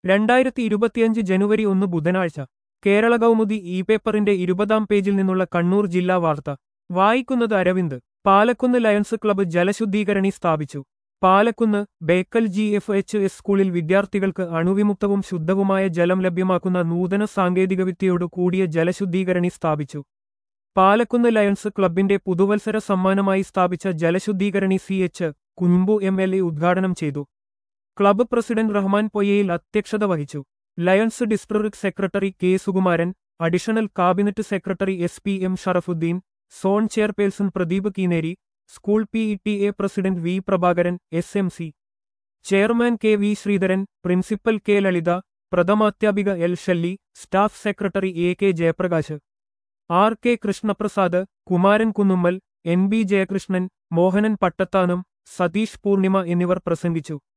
രണ്ടായിരത്തി ഇരുപത്തിയഞ്ച് ജനുവരി ഒന്ന് ബുധനാഴ്ച കേരള കൗമുദി ഇ പേപ്പറിന്റെ ഇരുപതാം പേജിൽ നിന്നുള്ള കണ്ണൂർ ജില്ലാ വാർത്ത വായിക്കുന്നത് അരവിന്ദ് പാലക്കുന്ന് ലയൺസ് ക്ലബ്ബ് ജലശുദ്ധീകരണി സ്ഥാപിച്ചു Palakkunnu Bekal G F H S സ്കൂളിൽ വിദ്യാർത്ഥികൾക്ക് അണുവിമുക്തവും ശുദ്ധവുമായ ജലം ലഭ്യമാക്കുന്ന നൂതന സാങ്കേതികവിദ്യയോട് കൂടിയ ജലശുദ്ധീകരണി സ്ഥാപിച്ചു പാലക്കുന്ന് ലയൺസ് ക്ലബിന്റെ പുതുവത്സര സമ്മാനമായി സ്ഥാപിച്ച ജലശുദ്ധീകരണി C H Kunhambu M L A ഉദ്ഘാടനം ചെയ്തു ക്ലബ്ബ് പ്രസിഡന്റ് റഹ്മാൻ പൊയ്യയിൽ അധ്യക്ഷത വഹിച്ചു lions district secretary K Sukumaran additional cabinet secretary S P M Sharafudheen zone chairperson Pradeep Keeneri school P E T A president V Prabhakaran S M C chairman K V Sreedharan principal K Lalitha പ്രഥമാധ്യാപിക L Shelly staff secretary A K Jayaprakash R K Krishnaprasad Kumaran Kunnummal N B Jayakrishnan Mohanan Pattathanam Satheesh Poornima എന്നിവർ പ്രസംഗിച്ചു